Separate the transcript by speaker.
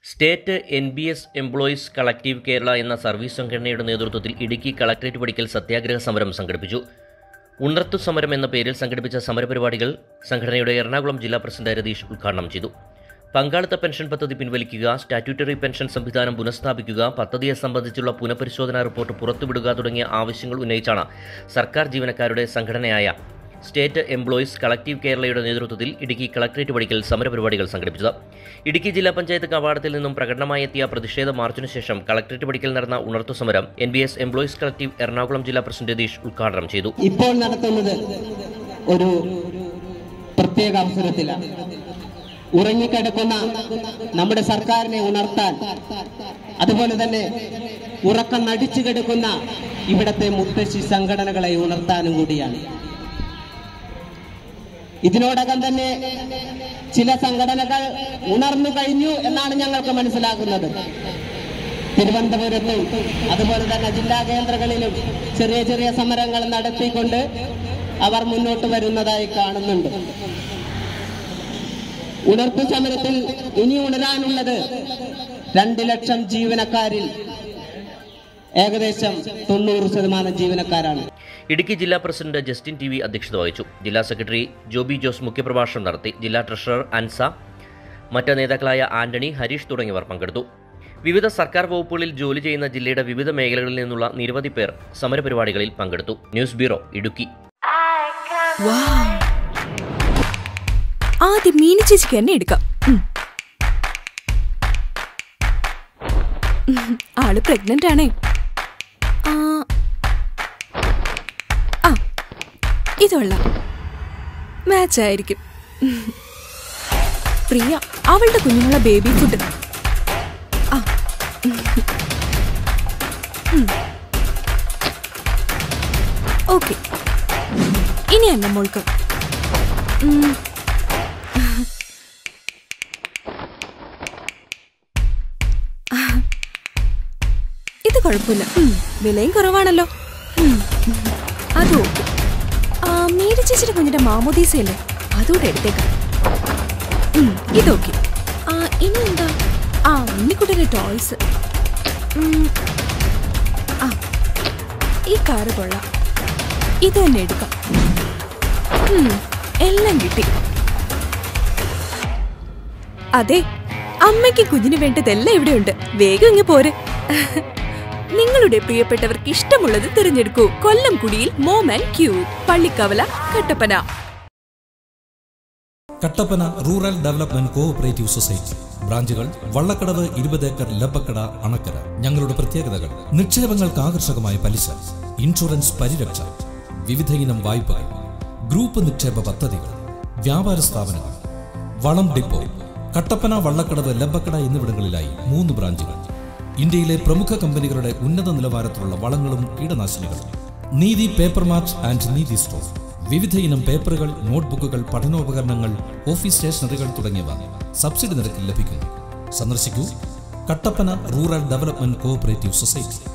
Speaker 1: State N B S employees collective Kerala എന്ന service സംഘടനയുടെ നേതൃത്വത്തിൽ ഇടുക്കി കളക്ടറേറ്റ് പടിക്കൽ സത്യാഗ്രഹ സമരം സംഘടിപ്പിച്ചു ഉണർത്തു സമരം എന്ന പേരിൽ സംഘടിപ്പിച്ച സമരപരിപാടികൾ സംഘടനയുടെ എറണാകുളം ജില്ലാ പ്രസിഡന്റ് രതീഷ് ഉദ്ഘാടനം ചെയ്തു പങ്കാളിത്ത പെൻഷൻ പദ്ധതി പിൻവലിക്കുക സ്റ്റാറ്റ്യൂട്ടറി പെൻഷൻ സംവിധാനം പുനഃസ്ഥാപിക്കുക പദ്ധതിയെ സംബന്ധിച്ചുള്ള പുനഃപരിശോധനാ റിപ്പോർട്ട് പുറത്തുവിടുക തുടങ്ങിയ ആവശ്യങ്ങൾ ഉന്നയിച്ചാണ് സർക്കാർ ജീവനക്കാരുടെ സംഘടനയായ സ്റ്റേറ്റ് എംപ്ലോയീസ് കളക്റ്റീവ് കേരളയുടെ നേതൃത്വത്തിൽ ഇടുക്കി കളക്ടറേറ്റ് പടിക്കൽ സമരപരിപാടികൾ സംഘടിപ്പിച്ചത് ഇടുക്കി ജില്ലാ പഞ്ചായത്ത് കവാടത്തിൽ നിന്നും പ്രകടനമായി എത്തിയ പ്രതിഷേധ മാർച്ചിനു ശേഷം കളക്ടറേറ്റ് പടിക്കൽ നടന്ന ഉണർത്തു സമരം N B S employees collective Ernakulam ജില്ലാ പ്രസിഡന്റ് രതീഷ് ഉദ്ഘാടനം ചെയ്തു
Speaker 2: ഇപ്പോൾ നടത്തുന്നത് ഒരു പ്രത്യേക അവസരത്തിലാണ് ഉറങ്ങിക്കിടക്കുന്ന നമ്മുടെ സർക്കാരിനെ ഉണർത്താൻ അതുപോലെ തന്നെ ഉറക്കം നടിച്ചു കിടക്കുന്ന ഇവിടത്തെ മുത്തശ്ശി സംഘടനകളെ ഉണർത്താനും കൂടിയാണ് ഇതിനോടകം തന്നെ ചില സംഘടനകൾ ഉണർന്നു കഴിഞ്ഞു എന്നാണ് ഞങ്ങൾക്ക് മനസ്സിലാക്കുന്നത് തിരുവനന്തപുരത്തും അതുപോലെ തന്നെ ജില്ലാ കേന്ദ്രങ്ങളിലും ചെറിയ ചെറിയ സമരങ്ങൾ നടത്തിക്കൊണ്ട് അവർ മുന്നോട്ട് വരുന്നതായി കാണുന്നുണ്ട് ഉണർപ്പ് സമരത്തിൽ ഇനി ഉണരാനുള്ളത് രണ്ട് ലക്ഷം ജീവനക്കാരിൽ ഏകദേശം തൊണ്ണൂറ് ശതമാനം ജീവനക്കാരാണ്
Speaker 1: ഇടുക്കി ജില്ലാ പ്രസിഡന്റ് ജസ്റ്റിൻ ടി വി അധ്യക്ഷത വഹിച്ചു ജില്ലാ സെക്രട്ടറി ജോബി ജോസ് മുഖ്യപ്രഭാഷണം നടത്തി ജില്ലാ ട്രഷറർ അൻസ മറ്റ് നേതാക്കളായ ആന്റണി ഹരീഷ് തുടങ്ങിയവർ പങ്കെടുത്തു വിവിധ സർക്കാർ വകുപ്പുകളിൽ ജോലി ചെയ്യുന്ന ജില്ലയുടെ വിവിധ മേഖലകളിൽ നിന്നുള്ള നിരവധി പേർ സമരപരിപാടികളിൽ പങ്കെടുത്തു ന്യൂസ് ബ്യൂറോ ഇടുക്കി
Speaker 3: വാവ്. ആദ്യം മീനു ചേച്ചിക്ക് തന്നെ എടുക്കാം ഉം. ഉം, ആള് പ്രഗ്നന്റ് ആണേ ആ ആ, ഇതുള്ള മാച്ച് ആയിരിക്കും ഉം. പ്രിയ അവളുടെ കുഞ്ഞുങ്ങളെ ബേബി ഫുഡ് ആ ഓക്കെ ഇനി എന്നെ മോൾക്ക് ഉം. ഇത് കുഴപ്പമില്ല ഉം, വിലയും കുറവാണല്ലോ ഉം. അത് ഓക്കെ ആ, മീര ചേച്ചിയുടെ കുഞ്ഞിന്റെ മാമോദീസയല്ലേ അതുകൂടെ എടുത്തേക്കാം ഉം, ഇതൊക്കെ ആ ഇനി എന്താ ആ ഉണ്ണിക്കുട്ടിന്റെ ടോയ്സ് ഉം. ആ ഈ കാറ് കൊള്ളാം ഇത് തന്നെ എടുക്കാം ഉം, എല്ലാം കിട്ടി അതെ അമ്മയ്ക്ക് കുഞ്ഞിന് വേണ്ടതെല്ലാം ഇവിടെയുണ്ട് വേഗം ഇങ്ങ് പോര് നിങ്ങളുടെ പ്രിയപ്പെട്ടവർക്ക് ഇഷ്ടമുള്ളത് തിരഞ്ഞെടുക്കൂ കൊല്ലം കുടിയിൽ mom and Q Pallikkavala Kattappana
Speaker 4: Kattappana rural development cooperative society ബ്രാഞ്ചുകൾ വള്ളക്കടവ് ഇരുപത് ഏക്കർ ലബക്കട അണക്കര ഞങ്ങളുടെ പ്രത്യേകതകൾ നിക്ഷേപങ്ങൾക്ക് ആകർഷകമായ പലിശ ഇൻഷുറൻസ് പരിരക്ഷ വിവിധ ഇനം വായ്പകൾ ഗ്രൂപ്പ് നിക്ഷേപ പദ്ധതികൾ വ്യാപാര സ്ഥാപനങ്ങൾ വളം ഡിപ്പോ കട്ടപ്പന വള്ളക്കടവ് ലബക്കട എന്നിവിടങ്ങളിലായി മൂന്ന് ബ്രാഞ്ചുകൾ ഇന്ത്യയിലെ പ്രമുഖ കമ്പനികളുടെ ഉന്നത നിലവാരത്തിലുള്ള വളങ്ങളും കീടനാശിനികളും Neethi paper mart and Neethi store വിവിധ ഇനം പേപ്പറുകൾ നോട്ട്ബുക്കുകൾ പഠനോപകരണങ്ങൾ ഓഫീസ് സ്റ്റേഷനറികൾ തുടങ്ങിയവ സബ്സിഡി നിരക്കിൽ ലഭിക്കുന്നു സന്ദർശിക്കൂ Kattappana rural development cooperative society